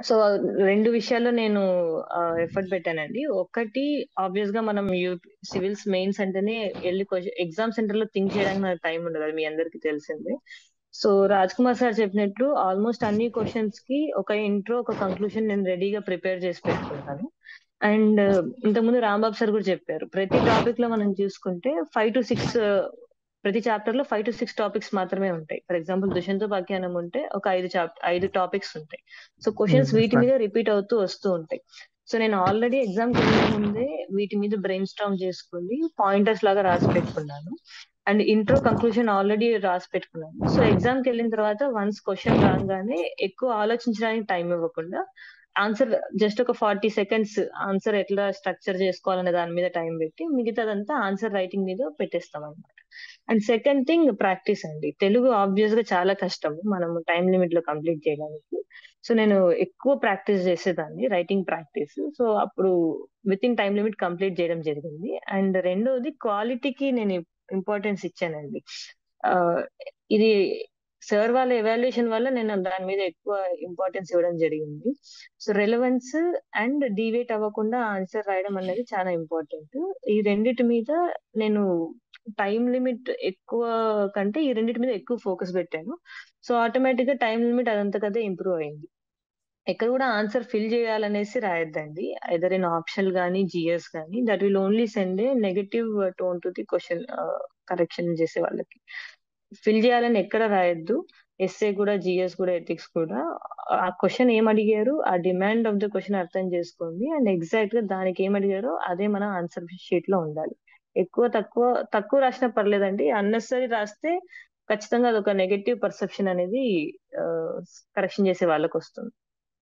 So, 2 విషయాల్లో నేను ఆహ్, ఎఫర్ట్ పెట్టానండి. ఒకటి ఆబ్వియస్‌గా మనం యూ సివిల్స్ మెయిన్స్ అంటేనే ఎళ్లి క్వెషన్ ఎగ్జామ్ సెంటర్‌లో థింక్ చేయడానికి మనకు టైం ఉండదు. అది మీ అందరికీ తెలిసిందే. సో, రాజ్ కుమార్ సార్ చెప్పినట్టు ఆల్‌మోస్ట్ అన్ని క్వెషన్స్‌కి ఒక ఇంట్రో, ఒక కంక్లూజన్ నేను రెడీగా ప్రిపేర్ చేసి పెట్టుకుంటాను. అండ్ ఇంతకుముందు రాంబాబు సార్ కూడా చెప్పారు. ప్రతి టాపిక్‌లో మనం చూసుకుంటే 5-6 ప్రతి చాప్టర్‌లో 5-6 టాపిక్స్ మాత్రమే ఉంటాయి. ఫర్ ఎగ్జాంపుల్ 'దుష్యంతోపాఖ్యానం' ఉంటే ఒక 5 చాప్ 5 టాపిక్స్ ఉంటాయి. So, questions hmm. వీటి రైట్. మీద రిపీట్ అవుతూ వస్తూ ఉంటాయి. సో, నేను ఆల్రెడీ ఎగ్జామ్‌కెళ్ళే ముందే వీటి మీద బ్రెయిన్ స్టార్మ్ చేసుకొని పాయింటర్స్ లాగా రాసి పెట్టుకున్నాను. అండ్ ఇంట్రో, కంక్లూజన్ ఆల్రెడీ రాసి పెట్టుకున్నాను. సో, ఎగ్జామ్‌కెళ్ళిన తర్వాత వన్స్ క్వెషన్ రాంగానే ఎక్కువ ఆలోచించడానికి టైం ఇవ్వకుండా ఆన్సర్ జస్ట్ ఒక 40 సెకండ్స్ ఆన్సర్ ఎట్లా స్ట్రక్చర్ చేసుకోవాలనే దాని మీద టైం పెట్టి మిగతాదంతా ఆన్సర్ రైటింగ్ మీద పెట్టేస్తామనమాట. అండ్ సెకండ్ థింగ్ ప్రాక్టీస్ అండి. తెలుగు ఆబ్వియస్‌గా చాలా కష్టం. మనం టైమ్ లిమిట్‌లో కంప్లీట్ చేయడానికి. సో, నేను ఎక్కువ ప్రాక్టీస్ చేసేదాన్ని రైటింగ్ ప్రాక్టీస్. సో, అప్పుడు వితిన్ టైమ్ లిమిట్ కంప్లీట్ చేయడం జరిగింది. అండ్ రెండోది క్వాలిటీకి నేను ఇంపార్టెన్స్ ఇచ్చానండి. ఆహ్, ఇది సార్ వాళ్ళ ఎవాల్యుయేషన్ వల్ల నేను దాని మీద ఎక్కువ ఇంపార్టెన్స్ ఇవ్వడం జరిగింది. సో, రెలెవెన్స్ అండ్ డీవియేట్ అవ్వకుండా ఆన్సర్ రాయడం అనేది చాలా ఇంపార్టెంట్. ఈ రెండిటి మీద నేను టైమ్ లిమిట్ ఎక్కువ కంటే ఈ రెండిటి మీద ఎక్కువ ఫోకస్ పెట్టాను. సో, ఆటోమేటిక్‌గా టైమ్ లిమిట్ అదంతకదే ఇంప్రూవ్ అయింది. ఎక్కడ కూడా ఆన్సర్ ఫిల్ చేయాలనేసి రాయొద్దండి. ఐదర్ ఇన్ ఆప్షనల్ గాని, జీఎస్ గాని that will only send a negative tone to the question ah, correction చేసే వాళ్ళకి. ఫిల్ చేయాలని ఎక్కడ రాయొద్దు. ఎస్సే కూడా, జీఎస్ కూడా, ఎథిక్స్ కూడా ఆ క్వెషన్ ఏం అడిగారు, ఆ డిమాండ్ ఆఫ్ ద క్వెషన్ అర్థం చేసుకోండి. అండ్ ఎగ్జాక్ట్‌గా దానికి ఏం అడిగారో అదే మన ఆన్సర్ షీట్‌లో ఉండాలి. ఎక్కువ, తక్కువ తక్కువ రాసినా పర్లేదండి. అన్నెసెసరీ రాస్తే ఖచ్చితంగా అదొక నెగెటివ్ పర్సెప్షన్ అనేది ఆహ్, కరెక్షన్ చేసే వాళ్ళకొస్తుంది.